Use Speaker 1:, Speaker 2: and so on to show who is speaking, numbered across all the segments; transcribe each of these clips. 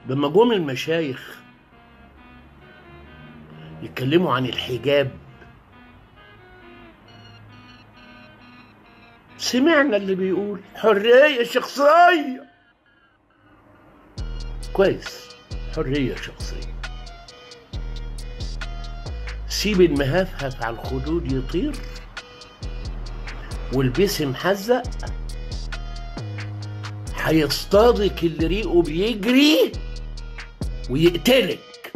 Speaker 1: لما جم المشايخ يتكلموا عن الحجاب سمعنا اللي بيقول حرية شخصية كويس حرية شخصية سيب المهفهف على الخدود يطير والبسي محزق هيصطادك اللي ريقه بيجري ويقتلك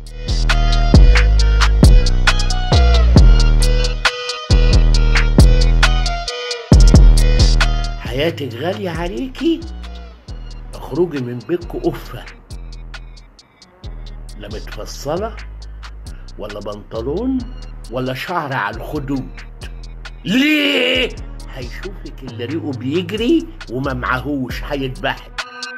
Speaker 1: حياتك غالية عليكي اخرجي من بيتكو قفة لا متفصلة ولا بنطلون ولا شعر على الخدود ليه؟ هيشوفك اللي ريقه بيجري وما معهوش هيذبحك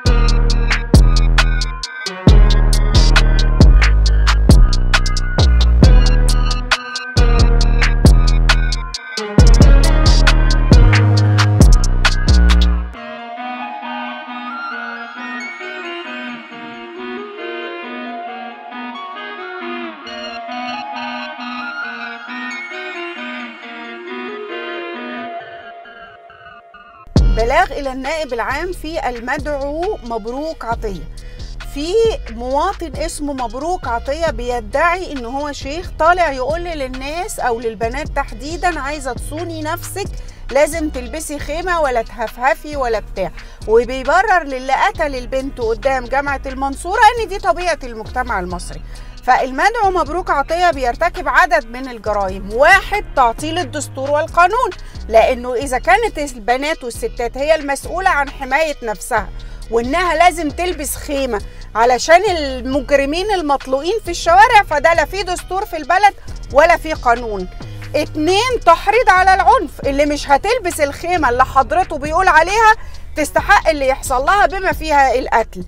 Speaker 2: بلاغ إلى النائب العام في المدعو مبروك عطية في مواطن اسمه مبروك عطية بيدعي ان هو شيخ طالع يقول للناس او للبنات تحديدا عايزة تصوني نفسك لازم تلبسي خيمة ولا تهفهفي ولا بتاع وبيبرر للي قتل البنت قدام جامعة المنصورة ان دي طبيعة المجتمع المصري فالمدعو مبروك عطية بيرتكب عدد من الجرائم واحد تعطيل الدستور والقانون لأنه إذا كانت البنات والستات هي المسؤولة عن حماية نفسها وإنها لازم تلبس خيمة علشان المجرمين المطلوقين في الشوارع فده لا في دستور في البلد ولا في قانون اتنين تحريض على العنف اللي مش هتلبس الخيمة اللي حضرته بيقول عليها تستحق اللي يحصل لها بما فيها القتل